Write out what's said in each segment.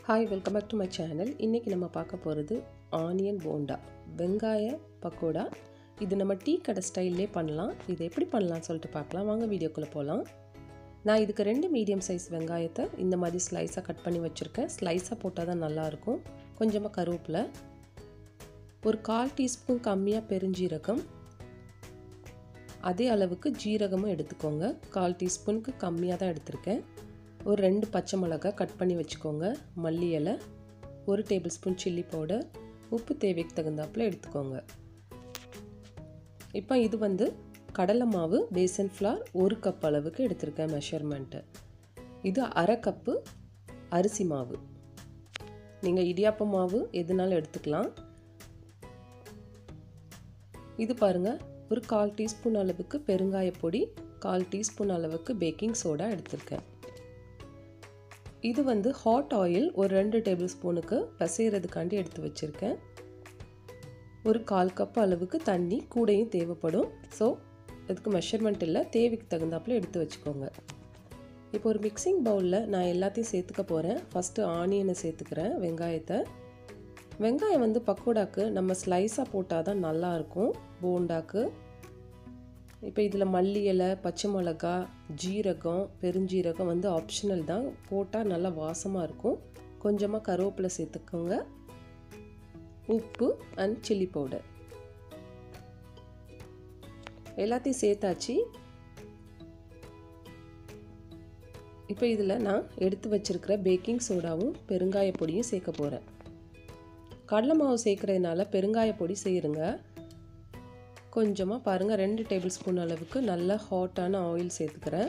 hi welcome back to my channel இன்றைக்கி நம்ம பார்க்க போகிறது ஆனியன் போண்டா வெங்காய பக்கோடா இது நம்ம டீ கடை ஸ்டைல்லே பண்ணலாம் இது எப்படி பண்ணலாம்னு சொல்லிட்டு பார்க்கலாம் வாங்க வீடியோக்குள்ளே போகலாம் நான் இதுக்கு ரெண்டு மீடியம் சைஸ் வெங்காயத்தை இந்த மாதிரி ஸ்லைஸாக கட் பண்ணி வச்சுருக்கேன் ஸ்லைஸாக போட்டால் தான் நல்லாயிருக்கும் கொஞ்சமாக கருவேப்பிலை ஒரு கால் டீஸ்பூன் கம்மியாக பெருஞ்சீரகம் அதே அளவுக்கு ஜீரகமும் எடுத்துக்கோங்க கால் டீஸ்பூனுக்கு கம்மியாக தான் எடுத்திருக்கேன் ஒரு ரெண்டு பச்சை மிளகாய் கட் பண்ணி வச்சுக்கோங்க மல்லி இலை ஒரு டேபிள் ஸ்பூன் சில்லி பவுடர் உப்பு தேவைக்கு தகுந்தாப்பில் எடுத்துக்கோங்க இப்போ இது வந்து கடலை மாவு பேசன் ஃப்ளார் ஒரு கப் அளவுக்கு எடுத்திருக்கேன் மெஷர்மெண்ட்டு இது அரை கப்பு அரிசி மாவு நீங்கள் இடியாப்ப மாவு எதுனாலும் எடுத்துக்கலாம் இது பாருங்கள் ஒரு கால் டீஸ்பூன் அளவுக்கு பெருங்காய பொடி கால் டீஸ்பூன் அளவுக்கு பேக்கிங் சோடா எடுத்திருக்கேன் இது வந்து ஹாட் ஆயில் ஒரு ரெண்டு டேபிள் ஸ்பூனுக்கு பசைகிறதுக்காண்டி எடுத்து வச்சுருக்கேன் ஒரு கால் கப் அளவுக்கு தண்ணி கூடையும் தேவைப்படும் ஸோ இதுக்கு மெஷர்மெண்ட் இல்லை தேவைக்கு தகுந்தாப்பில் எடுத்து வச்சுக்கோங்க இப்போ ஒரு மிக்சிங் பவுலில் நான் எல்லாத்தையும் சேர்த்துக்க போகிறேன் ஃபஸ்ட்டு ஆனியனை சேர்த்துக்கிறேன் வெங்காயத்தை வெங்காயம் வந்து பக்கோடாக்கு நம்ம ஸ்லைஸாக போட்டால் தான் நல்லாயிருக்கும் போண்டாக்கு இப்போ இதில் மல்லி இலை பச்சை மிளகா ஜீரகம் பெருஞ்சீரகம் வந்து ஆப்ஷனல் தான் போட்டால் நல்லா வாசமாக இருக்கும் கொஞ்சமாக கருவேப்பிலை சேர்த்துக்கோங்க உப்பு அண்ட் சில்லி பவுடர் எல்லாத்தையும் சேர்த்தாச்சு இப்போ இதில் நான் எடுத்து வச்சுருக்கிற பேக்கிங் சோடாவும் பெருங்காய பொடியும் சேர்க்க போகிறேன் கடலை மாவு சேர்க்குறதுனால பெருங்காய பொடி செய்யுங்க கொஞ்சமாக பாருங்கள் ரெண்டு டேபிள் ஸ்பூன் அளவுக்கு நல்ல ஹாட்டான ஆயில் சேர்த்துக்கிறேன்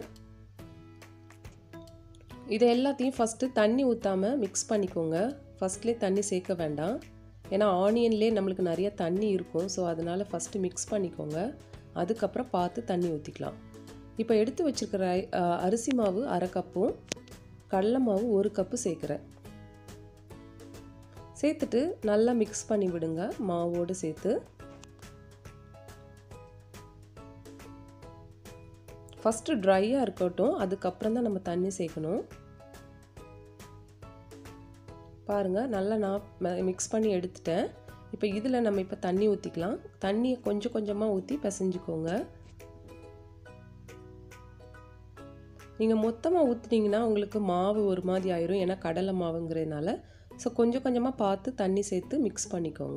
இதை எல்லாத்தையும் ஃபஸ்ட்டு தண்ணி ஊற்றாமல் மிக்ஸ் பண்ணிக்கோங்க ஃபஸ்ட்லேயே தண்ணி சேர்க்க வேண்டாம் ஏன்னா ஆனியன்லேயே நம்மளுக்கு நிறைய தண்ணி இருக்கும் ஸோ அதனால் ஃபஸ்ட்டு மிக்ஸ் பண்ணிக்கோங்க அதுக்கப்புறம் பார்த்து தண்ணி ஊற்றிக்கலாம் இப்போ எடுத்து வச்சுருக்கிற அரிசி மாவு அரை கப்பும் கடலை மாவு ஒரு கப்பு சேர்க்குறேன் சேர்த்துட்டு நல்லா மிக்ஸ் பண்ணி விடுங்க மாவோடு சேர்த்து ஃபஸ்ட்டு ட்ரையாக இருக்கட்டும் அதுக்கப்புறம் தான் நம்ம தண்ணி சேர்க்கணும் பாருங்கள் நல்லா நான் மிக்ஸ் பண்ணி எடுத்துட்டேன் இப்போ இதில் நம்ம இப்போ தண்ணி ஊற்றிக்கலாம் தண்ணியை கொஞ்சம் கொஞ்சமாக ஊற்றி பிசைஞ்சுக்கோங்க நீங்கள் மொத்தமாக ஊற்றுனீங்கன்னா உங்களுக்கு மாவு ஒரு மாதிரி ஆயிரும் ஏன்னா கடலை மாவுங்கிறதுனால ஸோ கொஞ்சம் கொஞ்சமாக பார்த்து தண்ணி சேர்த்து மிக்ஸ் பண்ணிக்கோங்க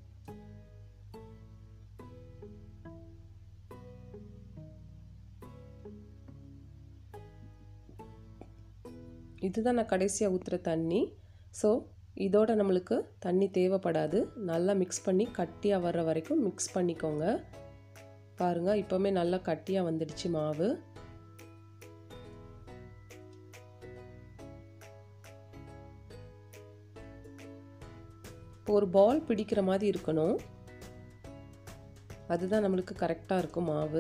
இதுதான் நான் கடைசியாக ஊற்றுற தண்ணி ஸோ இதோட நம்மளுக்கு தண்ணி தேவைப்படாது நல்லா மிக்ஸ் பண்ணி கட்டியாக வர்ற வரைக்கும் மிக்ஸ் பண்ணிக்கோங்க பாருங்கள் இப்போவுமே நல்லா கட்டியாக வந்துடுச்சு மாவு இப்போ ஒரு பால் பிடிக்கிற மாதிரி இருக்கணும் அதுதான் நம்மளுக்கு கரெக்டாக இருக்கும் மாவு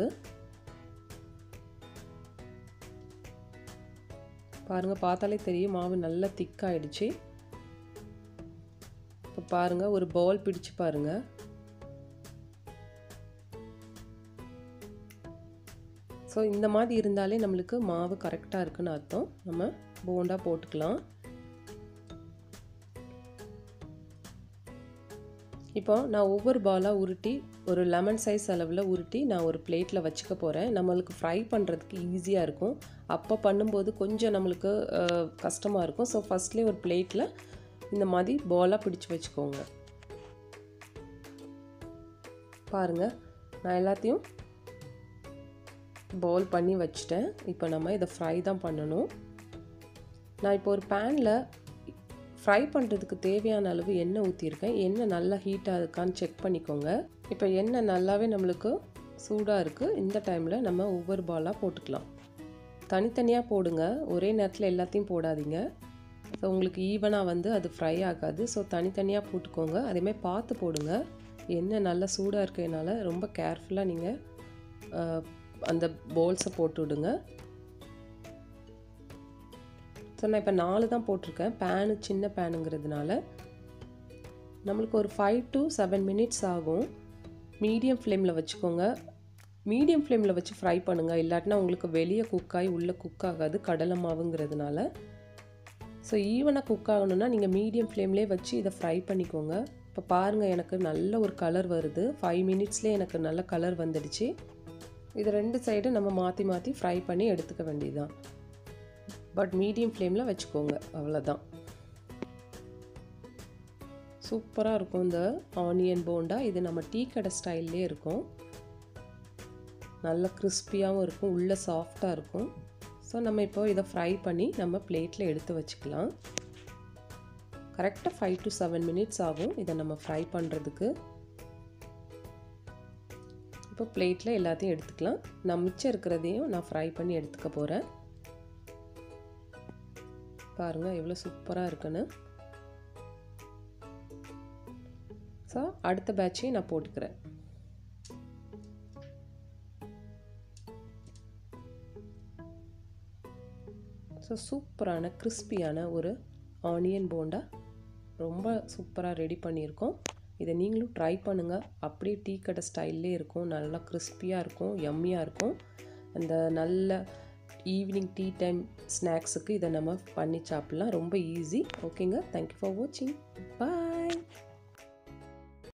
பாருங்கள் பார்த்தாலே தெரியும் மாவு நல்லா திக்காயிடுச்சு இப்போ பாருங்கள் ஒரு பால் பிடிச்சு பாருங்கள் ஸோ இந்த மாதிரி இருந்தாலே நம்மளுக்கு மாவு கரெக்டாக இருக்குன்னு அர்த்தம் நம்ம போண்டா போட்டுக்கலாம் இப்போ நான் ஒவ்வொரு பாலாக உருட்டி ஒரு லெமன் சைஸ் அளவில் உருட்டி நான் ஒரு பிளேட்டில் வச்சுக்க போகிறேன் நம்மளுக்கு ஃப்ரை பண்ணுறதுக்கு ஈஸியாக இருக்கும் அப்போ பண்ணும்போது கொஞ்சம் நம்மளுக்கு கஷ்டமாக இருக்கும் ஸோ ஃபஸ்ட்லேயே ஒரு பிளேட்டில் இந்த மாதிரி பாலாக பிடிச்சி வச்சுக்கோங்க பாருங்கள் நான் எல்லாத்தையும் பவுல் பண்ணி வச்சுட்டேன் இப்போ நம்ம இதை ஃப்ரை தான் பண்ணணும் நான் இப்போ ஒரு பேனில் ஃப்ரை பண்ணுறதுக்கு தேவையான அளவு எண்ணெய் ஊற்றிருக்கேன் எண்ணெய் நல்லா ஹீட்டாக இருக்கான்னு செக் பண்ணிக்கோங்க இப்போ எண்ணெய் நல்லாவே நம்மளுக்கு சூடாக இருக்குது இந்த டைமில் நம்ம ஒவ்வொரு பாலாக போட்டுக்கலாம் தனித்தனியாக போடுங்க ஒரே நேரத்தில் எல்லாத்தையும் போடாதீங்க ஸோ உங்களுக்கு ஈவனாக வந்து அது ஃப்ரை ஆகாது ஸோ தனித்தனியாக போட்டுக்கோங்க அதேமாதிரி பார்த்து போடுங்க எண்ணெய் நல்லா சூடாக இருக்கிறதுனால ரொம்ப கேர்ஃபுல்லாக நீங்கள் அந்த பவுல்ஸை போட்டு விடுங்க ஸோ நான் இப்போ நாலு தான் போட்டிருக்கேன் பேனு சின்ன பேனுங்கிறதுனால நம்மளுக்கு ஒரு ஃபைவ் டு செவன் மினிட்ஸ் ஆகும் மீடியம் ஃப்ளேமில் வச்சுக்கோங்க மீடியம் ஃப்ளேமில் வச்சு ஃப்ரை பண்ணுங்கள் இல்லாட்டினா உங்களுக்கு வெளியே குக் ஆகி உள்ளே குக் ஆகாது கடலை மாவுங்கிறதுனால ஸோ ஈவனாக குக் ஆகணும்னா நீங்கள் மீடியம் ஃப்ளேம்லேயே வச்சு இதை ஃப்ரை பண்ணிக்கோங்க இப்போ பாருங்கள் எனக்கு நல்ல ஒரு கலர் வருது ஃபைவ் மினிட்ஸ்லேயே எனக்கு நல்ல கலர் வந்துடுச்சு இது ரெண்டு சைடும் நம்ம மாற்றி மாற்றி ஃப்ரை பண்ணி எடுத்துக்க வேண்டியதுதான் பட் மீடியம் ஃப்ளேமில் வச்சுக்கோங்க அவ்வளோதான் சூப்பராக இருக்கும் இந்த ஆனியன் போண்டா இது நம்ம டீ கடை ஸ்டைல்லே இருக்கும் நல்ல கிறிஸ்பியாகவும் இருக்கும் உள்ளே சாஃப்டாக இருக்கும் ஸோ நம்ம இப்போ இதை ஃப்ரை பண்ணி நம்ம பிளேட்டில் எடுத்து வச்சுக்கலாம் கரெக்டாக ஃபைவ் டு செவன் மினிட்ஸ் ஆகும் இதை நம்ம ஃப்ரை பண்ணுறதுக்கு இப்போ பிளேட்டில் எல்லாத்தையும் எடுத்துக்கலாம் நான் மிச்சம் இருக்கிறதையும் நான் ஃப்ரை பண்ணி எடுத்துக்க போகிறேன் பாருங்கள் எவ்வளோ சூப்பராக இருக்குன்னு ஸோ அடுத்த பேட்சையும் நான் போட்டுக்கிறேன் ஸோ சூப்பரான கிறிஸ்பியான ஒரு ஆனியன் போண்டா ரொம்ப சூப்பராக ரெடி பண்ணியிருக்கோம் இதை நீங்களும் ட்ரை பண்ணுங்கள் அப்படியே டீ கடை ஸ்டைல்லே இருக்கும் நல்லா கிறிஸ்பியாக இருக்கும் யம்மியாக இருக்கும் அந்த நல்ல ஈவினிங் டீ டைம் ஸ்நாக்ஸுக்கு இதை நம்ம பண்ணி சாப்பிட்லாம் ரொம்ப ஈஸி ஓகேங்க தேங்க்யூ ஃபார் வாட்சிங் பாய்